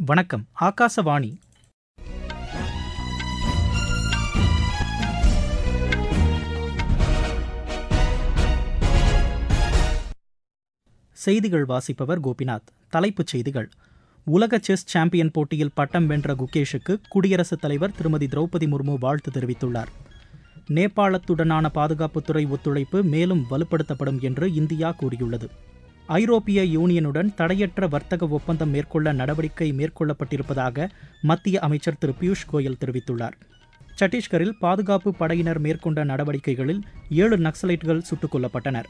வணக்கம் ஆகாசவாணி செய்திகள் வாசிப்பவர் கோபிநாத் தலைப்புச் செய்திகள் உலக செஸ் சாம்பியன் போட்டியில் பட்டம் வென்ற குகேஷுக்கு குடியரசுத் தலைவர் திருமதி திரௌபதி முர்மு வாழ்த்து தெரிவித்துள்ளார் நேபாளத்துடனான பாதுகாப்புத்துறை ஒத்துழைப்பு மேலும் வலுப்படுத்தப்படும் என்று இந்தியா கூறியுள்ளது ஐரோப்பிய யூனியனுடன் தடையற்ற வர்த்தக ஒப்பந்தம் மேற்கொள்ள நடவடிக்கை மேற்கொள்ளப்பட்டிருப்பதாக மத்திய அமைச்சர் திரு பியூஷ் கோயல் தெரிவித்துள்ளார் சத்தீஸ்கரில் பாதுகாப்பு படையினர் மேற்கொண்ட நடவடிக்கைகளில் ஏழு நக்சலைட்டுகள் சுட்டுக் கொல்லப்பட்டனர்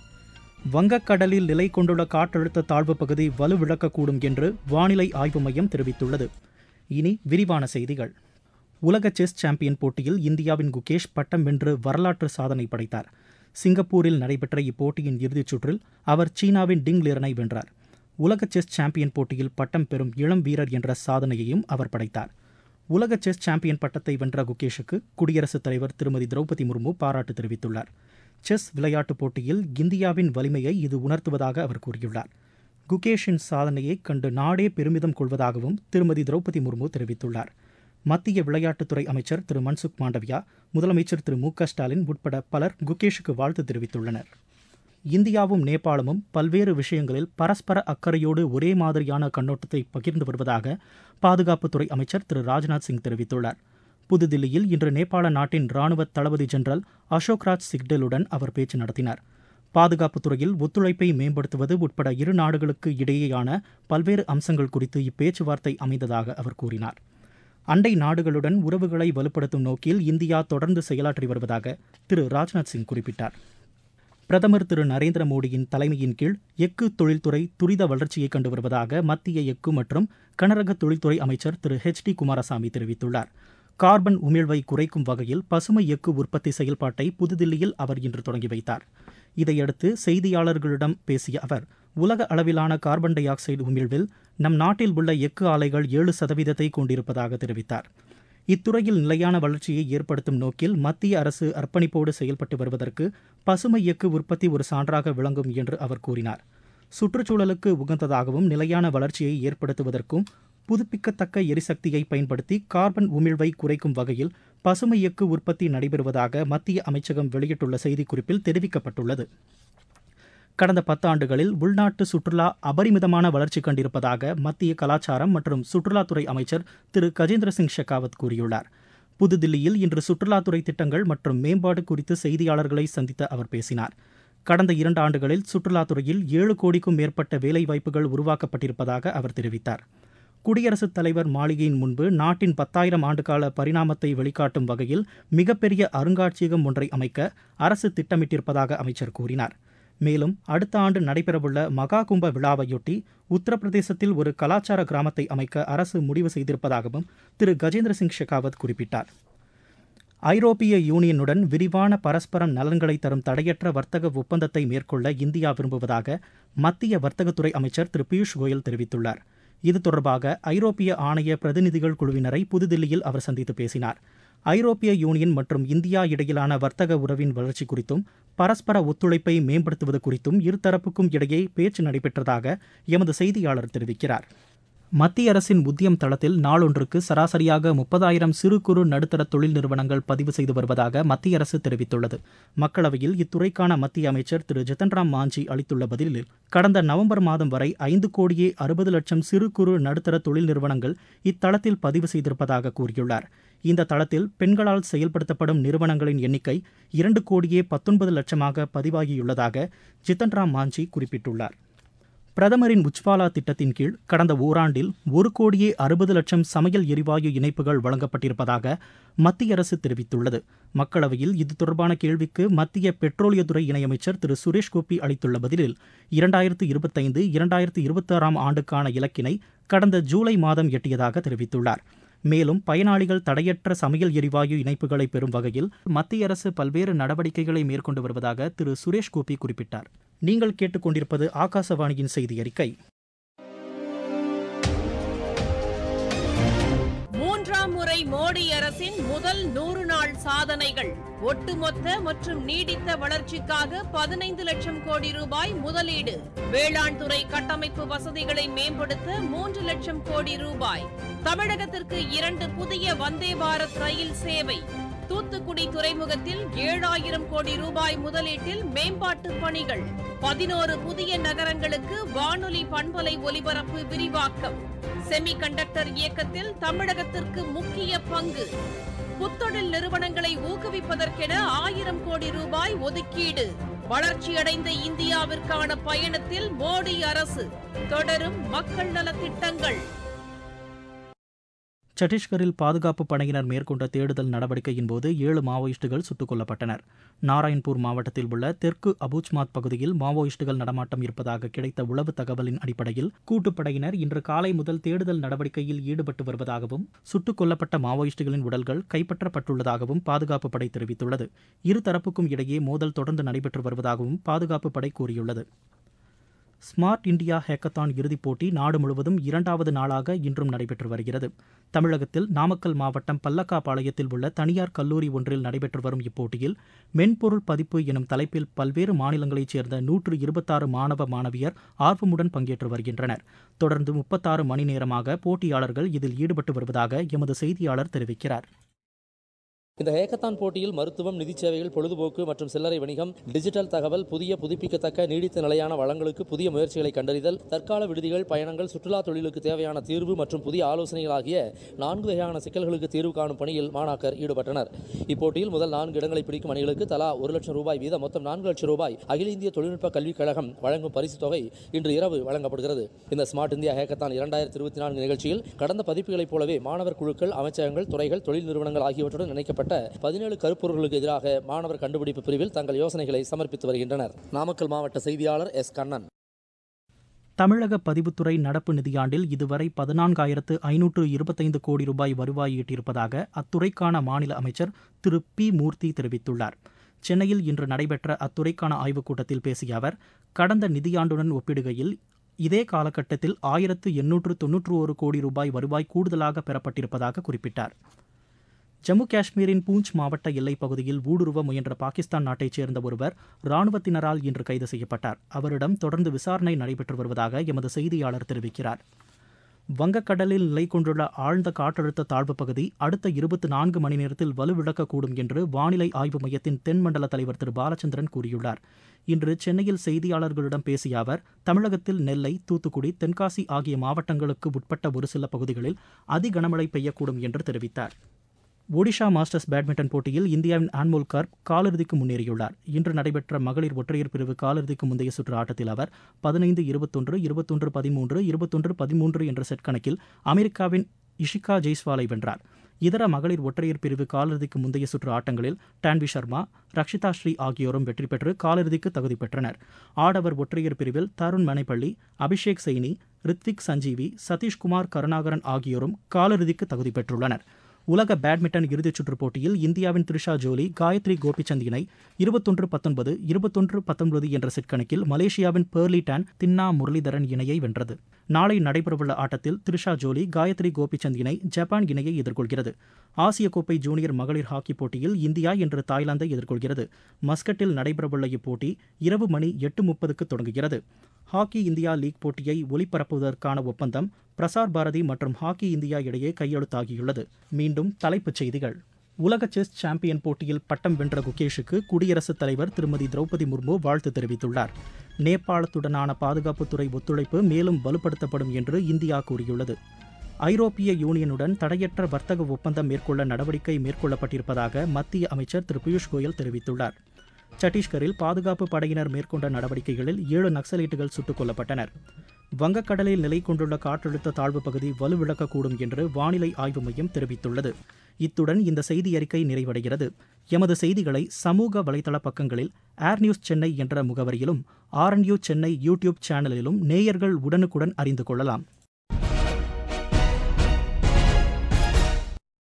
வங்கக்கடலில் நிலை கொண்டுள்ள காற்றழுத்த தாழ்வு பகுதி வலுவிழக்கக்கூடும் என்று வானிலை ஆய்வு மையம் தெரிவித்துள்ளது இனி விரிவான செய்திகள் உலக செஸ் சாம்பியன் போட்டியில் இந்தியாவின் குகேஷ் பட்டம் வென்று வரலாற்று சாதனை படைத்தார் சிங்கப்பூரில் நடைபெற்ற இப்போட்டியின் இறுதிச் சுற்றில் அவர் சீனாவின் டிங் லிரனை வென்றார் உலக செஸ் சாம்பியன் போட்டியில் பட்டம் பெறும் இளம் வீரர் என்ற சாதனையையும் அவர் படைத்தார் உலக செஸ் சாம்பியன் பட்டத்தை வென்ற குகேஷுக்கு குடியரசுத் தலைவர் திருமதி திரௌபதி முர்மு பாராட்டு தெரிவித்துள்ளார் செஸ் விளையாட்டுப் போட்டியில் இந்தியாவின் வலிமையை இது உணர்த்துவதாக அவர் கூறியுள்ளார் குகேஷின் சாதனையை கண்டு நாடே பெருமிதம் கொள்வதாகவும் திருமதி திரௌபதி முர்மு தெரிவித்துள்ளார் மத்திய விளையாட்டுத்துறை அமைச்சர் திரு மன்சுக் மாண்டவியா முதலமைச்சர் திரு மு க ஸ்டாலின் உட்பட பலர் குகேஷுக்கு வாழ்த்து தெரிவித்துள்ளனர் இந்தியாவும் நேபாளமும் பல்வேறு விஷயங்களில் பரஸ்பர அக்கறையோடு ஒரே மாதிரியான கண்ணோட்டத்தை பகிர்ந்து வருவதாக பாதுகாப்புத்துறை அமைச்சர் திரு ராஜ்நாத் சிங் தெரிவித்துள்ளார் புதுதில்லியில் இன்று நேபாள நாட்டின் ராணுவ தளபதி ஜெனரல் அசோக்ராஜ் சிக்டலுடன் அவர் பேச்சு நடத்தினார் பாதுகாப்புத் துறையில் ஒத்துழைப்பை மேம்படுத்துவது உட்பட இரு நாடுகளுக்கு இடையேயான பல்வேறு அம்சங்கள் குறித்து இப்பேச்சுவார்த்தை அமைந்ததாக அவர் கூறினார் அண்டை நாடுகளுடன் உறவுகளை வலுப்படுத்தும் நோக்கில் இந்தியா தொடர்ந்து செயலாற்றி வருவதாக திரு ராஜ்நாத் சிங் குறிப்பிட்டார் பிரதமர் திரு நரேந்திர மோடியின் தலைமையின் கீழ் எஃகு தொழில்துறை துரித வளர்ச்சியை கண்டு வருவதாக மத்திய எஃகு மற்றும் கனரக தொழில்துறை அமைச்சர் திரு ஹெச் டி குமாரசாமி தெரிவித்துள்ளார் கார்பன் உமிழ்வை குறைக்கும் வகையில் பசுமை எஃகு உற்பத்தி செயல்பாட்டை புதுதில்லியில் அவர் இன்று தொடங்கி வைத்தார் இதையடுத்து செய்தியாளர்களிடம் பேசிய அவர் உலக அளவிலான கார்பன் டை ஆக்சைடு உமிழ்வில் நம் நாட்டில் உள்ள எஃகு ஆலைகள் ஏழு சதவீதத்தை கொண்டிருப்பதாக தெரிவித்தார் இத்துறையில் நிலையான வளர்ச்சியை ஏற்படுத்தும் நோக்கில் மத்திய அரசு அர்ப்பணிப்போடு செயல்பட்டு வருவதற்கு பசுமை எஃகு உற்பத்தி ஒரு சான்றாக விளங்கும் என்று அவர் கூறினார் சுற்றுச்சூழலுக்கு உகந்ததாகவும் நிலையான வளர்ச்சியை ஏற்படுத்துவதற்கும் புதுப்பிக்கத்தக்க எரிசக்தியை பயன்படுத்தி கார்பன் உமிழ்வை குறைக்கும் வகையில் பசுமை எஃகு உற்பத்தி நடைபெறுவதாக மத்திய அமைச்சகம் வெளியிட்டுள்ள செய்திக்குறிப்பில் தெரிவிக்கப்பட்டுள்ளது கடந்த பத்தாண்டுகளில் உள்நாட்டு சுற்றுலா அபரிமிதமான வளர்ச்சி கண்டிருப்பதாக மத்திய கலாச்சாரம் மற்றும் சுற்றுலாத்துறை அமைச்சர் திரு கஜேந்திர சிங் ஷெகாவத் கூறியுள்ளார் புதுதில்லியில் இன்று சுற்றுலாத்துறை திட்டங்கள் மற்றும் மேம்பாடு குறித்து செய்தியாளர்களை சந்தித்த அவர் பேசினார் கடந்த இரண்டு ஆண்டுகளில் சுற்றுலாத்துறையில் ஏழு கோடிக்கும் மேற்பட்ட வேலைவாய்ப்புகள் உருவாக்கப்பட்டிருப்பதாக அவர் தெரிவித்தார் குடியரசுத் தலைவர் மாளிகையின் முன்பு நாட்டின் பத்தாயிரம் ஆண்டுகால பரிணாமத்தை வெளிக்காட்டும் வகையில் மிகப்பெரிய அருங்காட்சியகம் ஒன்றை அமைக்க அரசு திட்டமிட்டிருப்பதாக அமைச்சர் கூறினார் மேலும் அடுத்த ஆண்டு நடைபெறவுள்ள மகா கும்ப விழாவையொட்டி உத்தரப்பிரதேசத்தில் ஒரு கலாச்சார கிராமத்தை அமைக்க அரசு முடிவு செய்திருப்பதாகவும் திரு கஜேந்திர சிங் ஷெகாவத் குறிப்பிட்டார் ஐரோப்பிய யூனியனுடன் விரிவான பரஸ்பரம் நலன்களை தரும் தடையற்ற வர்த்தக ஒப்பந்தத்தை மேற்கொள்ள இந்தியா விரும்புவதாக மத்திய வர்த்தகத்துறை அமைச்சர் திரு பியூஷ் கோயல் தெரிவித்துள்ளார் இது தொடர்பாக ஐரோப்பிய ஆணைய பிரதிநிதிகள் குழுவினரை புதுதில்லியில் அவர் சந்தித்து பேசினார் ஐரோப்பிய யூனியன் மற்றும் இந்தியா இடையிலான வர்த்தக உறவின் வளர்ச்சி குறித்தும் பரஸ்பர ஒத்துழைப்பை மேம்படுத்துவது குறித்தும் இருதரப்புக்கும் இடையே பேச்சு நடைபெற்றதாக எமது செய்தியாளர் தெரிவிக்கிறார் மத்திய அரசின் உத்தியம் தளத்தில் நாளொன்றுக்கு சராசரியாக முப்பதாயிரம் சிறு குறு நடுத்தர தொழில் நிறுவனங்கள் பதிவு செய்து வருவதாக மத்திய அரசு தெரிவித்துள்ளது மக்களவையில் இத்துறைக்கான மத்திய அமைச்சர் திரு ஜித்தன்ராம் மாஞ்சி அளித்துள்ள பதிலில் கடந்த நவம்பர் மாதம் வரை ஐந்து கோடியே அறுபது லட்சம் சிறு குறு நடுத்தர தொழில் நிறுவனங்கள் இத்தளத்தில் பதிவு செய்திருப்பதாக கூறியுள்ளார் இந்த தளத்தில் பெண்களால் செயல்படுத்தப்படும் நிறுவனங்களின் எண்ணிக்கை இரண்டு கோடியே பத்தொன்பது லட்சமாக பதிவாகியுள்ளதாக ஜித்தன்ராம் மாஞ்சி குறிப்பிட்டுள்ளார் பிரதமரின் உஜ்வாலா திட்டத்தின் கீழ் கடந்த ஓராண்டில் ஒரு கோடியே அறுபது லட்சம் சமையல் எரிவாயு இணைப்புகள் வழங்கப்பட்டிருப்பதாக மத்திய அரசு தெரிவித்துள்ளது மக்களவையில் இது தொடர்பான கேள்விக்கு மத்திய பெட்ரோலியத்துறை இணையமைச்சர் திரு சுரேஷ் கோபி அளித்துள்ள பதிலில் இரண்டாயிரத்து இருபத்தைந்து இரண்டாயிரத்து இருபத்தாறாம் ஆண்டுக்கான இலக்கினை கடந்த ஜூலை மாதம் எட்டியதாக தெரிவித்துள்ளார் மேலும் பயனாளிகள் தடையற்ற சமையல் எரிவாயு இணைப்புகளை பெறும் வகையில் மத்திய அரசு பல்வேறு நடவடிக்கைகளை மேற்கொண்டு வருவதாக திரு சுரேஷ் கோபி குறிப்பிட்டார் நீங்கள் கேட்டுக்கொண்டிருப்பது ஆகாசவாணியின் செய்தி அறிக்கை மூன்றாம் முறை மோடி அரசின் முதல் நூறு நாள் சாதனைகள் ஒட்டுமொத்த மற்றும் நீடித்த வளர்ச்சிக்காக பதினைந்து லட்சம் கோடி ரூபாய் முதலீடு வேளாண் துறை கட்டமைப்பு வசதிகளை மேம்படுத்த மூன்று லட்சம் கோடி ரூபாய் தமிழகத்திற்கு இரண்டு புதிய வந்தே பாரத் ரயில் சேவை தூத்துக்குடி துறைமுகத்தில் ஏழாயிரம் கோடி ரூபாய் முதலீட்டில் மேம்பாட்டு பணிகள் பதினோரு புதிய நகரங்களுக்கு வானொலி பண்பலை ஒலிபரப்பு விரிவாக்கம் செமி கண்டக்டர் இயக்கத்தில் தமிழகத்திற்கு முக்கிய பங்கு புத்தொழில் நிறுவனங்களை ஊக்குவிப்பதற்கென ஆயிரம் கோடி ரூபாய் ஒதுக்கீடு வளர்ச்சியடைந்த இந்தியாவிற்கான பயணத்தில் மோடி அரசு தொடரும் மக்கள் நலத் திட்டங்கள் சத்தீஸ்கரில் பாதுகாப்பு படையினர் மேற்கொண்ட தேடுதல் நடவடிக்கையின் போது ஏழு மாவோயிஸ்டுகள் சுட்டுக் கொல்லப்பட்டனர் நாராயண்பூர் மாவட்டத்தில் உள்ள தெற்கு அபூச்மாத் பகுதியில் மாவோயிஸ்டுகள் நடமாட்டம் இருப்பதாக கிடைத்த உளவு தகவலின் அடிப்படையில் கூட்டுப்படையினர் இன்று காலை முதல் தேடுதல் நடவடிக்கையில் ஈடுபட்டு வருவதாகவும் சுட்டுக் கொல்லப்பட்ட மாவோயிஸ்டுகளின் உடல்கள் கைப்பற்றப்பட்டுள்ளதாகவும் பாதுகாப்பு படை தெரிவித்துள்ளது இருதரப்புக்கும் இடையே மோதல் தொடர்ந்து நடைபெற்று வருவதாகவும் பாதுகாப்பு படை கூறியுள்ளது ஸ்மார்ட் இந்தியா ஹேக்கத்தான் இறுதிப் போட்டி நாடு முழுவதும் இரண்டாவது நாளாக இன்றும் நடைபெற்று வருகிறது தமிழகத்தில் நாமக்கல் மாவட்டம் பல்லக்காபாளையத்தில் உள்ள தனியார் கல்லூரி ஒன்றில் நடைபெற்று வரும் இப்போட்டியில் மென்பொருள் பதிப்பு எனும் தலைப்பில் பல்வேறு மாநிலங்களைச் சேர்ந்த நூற்று இருபத்தாறு மாணவ மாணவியர் ஆர்வமுடன் பங்கேற்று வருகின்றனர் தொடர்ந்து முப்பத்தாறு மணி நேரமாக போட்டியாளர்கள் இதில் ஈடுபட்டு வருவதாக எமது செய்தியாளர் தெரிவிக்கிறார் இந்த ஹேக்கத்தான் போட்டியில் மருத்துவம் நிதி சேவைகள் பொழுதுபோக்கு மற்றும் சில்லறை வணிகம் டிஜிட்டல் தகவல் புதிய புதுப்பிக்கத்தக்க நீடித்த நிலையான வளங்களுக்கு புதிய முயற்சிகளை கண்டறிதல் தற்கால விடுதிகள் பயணங்கள் சுற்றுலா தொழிலுக்கு தேவையான தீர்வு மற்றும் புதிய ஆலோசனைகள் ஆகிய நான்கு வகையான சிக்கல்களுக்கு தீர்வு காணும் பணியில் மாணாக்கர் ஈடுபட்டனர் இப்போட்டியில் முதல் நான்கு இடங்களை பிடிக்கும் அணிகளுக்கு தலா ஒரு லட்சம் ரூபாய் வீதம் மொத்தம் நான்கு லட்சம் ரூபாய் அகில இந்திய தொழில்நுட்ப கல்விக் கழகம் வழங்கும் பரிசு தொகை இன்று இரவு வழங்கப்படுகிறது இந்த ஸ்மார்ட் இந்தியா ஹேக்கத்தான் இரண்டாயிரத்தி இருபத்தி நான்கு நிகழ்ச்சியில் கடந்த பதிப்புகளைப் போலவே மாணவர் குழுக்கள் அமைச்சகங்கள் துறைகள் தொழில் நிறுவனங்கள் ஆகியவற்றுடன் இணைக்கப்பட்ட பதினேழு கருப்பொருள்களுக்கு எதிராக மாணவர் கண்டுபிடிப்பு பிரிவில் தங்கள் யோசனைகளை சமர்ப்பித்து வருகின்றனர் நாமக்கல் மாவட்ட செய்தியாளர் எஸ் கண்ணன் தமிழக பதிவுத்துறை நடப்பு நிதியாண்டில் இதுவரை பதினான்காயிரத்து ஐநூற்று இருபத்தைந்து கோடி ரூபாய் வருவாய் ஈட்டியிருப்பதாக அத்துறைக்கான மாநில அமைச்சர் திரு பி மூர்த்தி தெரிவித்துள்ளார் சென்னையில் இன்று நடைபெற்ற அத்துறைக்கான ஆய்வுக் கூட்டத்தில் பேசிய அவர் கடந்த நிதியாண்டுடன் ஒப்பிடுகையில் இதே காலகட்டத்தில் ஆயிரத்து எண்ணூற்று தொன்னூற்று ஒரு கோடி ரூபாய் வருவாய் கூடுதலாக பெறப்பட்டிருப்பதாக குறிப்பிட்டார் ஜம்மு காஷ்மீரின் பூஞ்ச் மாவட்ட எல்லைப் பகுதியில் ஊடுருவ முயன்ற பாகிஸ்தான் நாட்டைச் சேர்ந்த ஒருவர் ராணுவத்தினரால் இன்று கைது செய்யப்பட்டார் அவரிடம் தொடர்ந்து விசாரணை நடைபெற்று வருவதாக எமது செய்தியாளர் தெரிவிக்கிறார் வங்கக்கடலில் நிலை கொண்டுள்ள ஆழ்ந்த காற்றழுத்த தாழ்வு பகுதி அடுத்த இருபத்தி நான்கு மணி நேரத்தில் வலுவிழக்கக்கூடும் என்று வானிலை ஆய்வு மையத்தின் தென்மண்டல தலைவர் திரு பாலச்சந்திரன் கூறியுள்ளார் இன்று சென்னையில் செய்தியாளர்களிடம் பேசிய அவர் தமிழகத்தில் நெல்லை தூத்துக்குடி தென்காசி ஆகிய மாவட்டங்களுக்கு உட்பட்ட ஒரு சில பகுதிகளில் அதி கனமழை பெய்யக்கூடும் என்று தெரிவித்தார் ஒடிஷா மாஸ்டர்ஸ் பேட்மிண்டன் போட்டியில் இந்தியாவின் ஆன்மோல் கார்ப் காலிறுதிக்கு முன்னேறியுள்ளார் இன்று நடைபெற்ற மகளிர் ஒற்றையர் பிரிவு காலிறுதிக்கு முந்தைய சுற்று ஆட்டத்தில் அவர் பதினைந்து இருபத்தொன்று இருபத்தொன்று பதிமூன்று இருபத்தொன்று பதிமூன்று என்ற செட் கணக்கில் அமெரிக்காவின் இஷிகா ஜெய்ஸ்வாலை வென்றார் இதர மகளிர் ஒற்றையர் பிரிவு காலிறுதிக்கு முந்தைய சுற்று ஆட்டங்களில் டான்வி சர்மா ரக்ஷிதா ஸ்ரீ ஆகியோரும் வெற்றி பெற்று காலிறுதிக்கு தகுதி பெற்றனர் ஆடவர் ஒற்றையர் பிரிவில் தருண் மனைப்பள்ளி அபிஷேக் சைனி ரித்விக் சஞ்சீவி சதீஷ்குமார் கருணாகரன் ஆகியோரும் காலிறுதிக்கு தகுதி பெற்றுள்ளனர் உலக பேட்மிண்டன் இறுதிச் சுற்றுப் போட்டியில் இந்தியாவின் த்ரிஷா ஜோலி காயத்ரி கோபிச்சந்த் இணை இருபத்தொன்று பத்தொன்பது இருபத்தொன்று பத்தொன்பது என்ற செட் கணக்கில் மலேசியாவின் பேர்லி டான் தின்னா முரளிதரன் இணையை வென்றது நாளை நடைபெறவுள்ள ஆட்டத்தில் த்ரிஷா ஜோலி காயத்ரி கோபிச்சந்த் இணை ஜப்பான் இணையை எதிர்கொள்கிறது ஆசிய கோப்பை ஜூனியர் மகளிர் ஹாக்கி போட்டியில் இந்தியா இன்று தாய்லாந்தை எதிர்கொள்கிறது மஸ்கட்டில் நடைபெறவுள்ள இப்போட்டி இரவு மணி எட்டு முப்பதுக்கு தொடங்குகிறது ஹாக்கி இந்தியா லீக் போட்டியை ஒளிபரப்புவதற்கான ஒப்பந்தம் பிரசார் பாரதி மற்றும் ஹாக்கி இந்தியா இடையே கையெழுத்தாகியுள்ளது மீண்டும் தலைப்புச் செய்திகள் உலக செஸ் சாம்பியன் போட்டியில் பட்டம் வென்ற குகேஷுக்கு குடியரசுத் தலைவர் திருமதி திரௌபதி முர்மு வாழ்த்து தெரிவித்துள்ளார் நேபாளத்துடனான பாதுகாப்புத்துறை ஒத்துழைப்பு மேலும் வலுப்படுத்தப்படும் என்று இந்தியா கூறியுள்ளது ஐரோப்பிய யூனியனுடன் தடையற்ற வர்த்தக ஒப்பந்தம் மேற்கொள்ள நடவடிக்கை மேற்கொள்ளப்பட்டிருப்பதாக மத்திய அமைச்சர் திரு பியூஷ் கோயல் தெரிவித்துள்ளார் சத்தீஸ்கரில் பாதுகாப்பு படையினர் மேற்கொண்ட நடவடிக்கைகளில் ஏழு நக்சலைட்டுகள் சுட்டுக் கொல்லப்பட்டனர் வங்கக்கடலில் நிலை கொண்டுள்ள காற்றழுத்த தாழ்வு பகுதி வலுவிழக்கக்கூடும் என்று வானிலை ஆய்வு மையம் தெரிவித்துள்ளது இத்துடன் இந்த செய்தி அறிக்கை நிறைவடைகிறது எமது செய்திகளை சமூக வலைதள பக்கங்களில் ஏர் நியூஸ் சென்னை என்ற முகவரியிலும் ஆர்என்யூ சென்னை யூடியூப் சேனலிலும் நேயர்கள் உடனுக்குடன் அறிந்து கொள்ளலாம்